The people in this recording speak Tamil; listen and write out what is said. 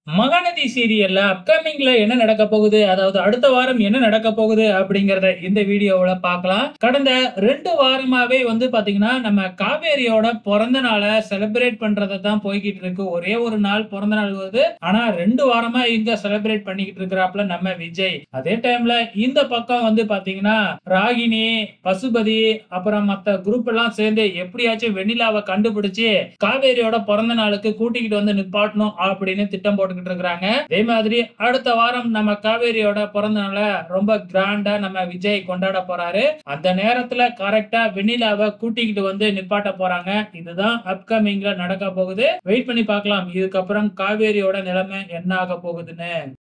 மகாநதி சீரியல்ல அப்கமிங்ல என்ன நடக்க போகுது அதாவது அடுத்த வாரம் என்ன நடக்க போகுது அப்படிங்கறத இந்த வீடியோவுல பார்க்கலாம் கடந்த ரெண்டு வாரமாவே வந்து பாத்தீங்கன்னா நம்ம காவேரியோட பிறந்த நாளை செலிப்ரேட் பண்றதை தான் போய்கிட்டு இருக்கு ஒரே ஒரு நாள் பிறந்த நாள் வருது ஆனா ரெண்டு வாரமா இங்க செலிப்ரேட் பண்ணிக்கிட்டு இருக்கிறாப்ல நம்ம விஜய் அதே டைம்ல இந்த பக்கம் வந்து பாத்தீங்கன்னா ராகினி பசுபதி அப்புறம் மத்த குரூப் எல்லாம் சேர்ந்து எப்படியாச்சும் வெண்ணிலாவை கண்டுபிடிச்சு காவேரியோட பிறந்த நாளுக்கு கூட்டிக்கிட்டு வந்து நிப்பாட்டணும் அப்படின்னு திட்டம் போட்டுக்கிட்டு இருக்கிறாங்க அதே மாதிரி அடுத்த வாரம் நம்ம காவேரியோட பிறந்த நாளை ரொம்ப கிராண்டா நம்ம விஜய் கொண்டாட போறாரு அந்த நேரத்துல கரெக்டா வெண்ணிலாவை கூட்டிக்கிட்டு வந்து நிப்பாட்ட போறாங்க இதுதான் அப்கமிங்ல நடக்க போகுது வெயிட் பண்ணி பார்க்கலாம் இதுக்கப்புறம் காவேரியோட நிலைமை என்ன ஆக போகுதுன்னு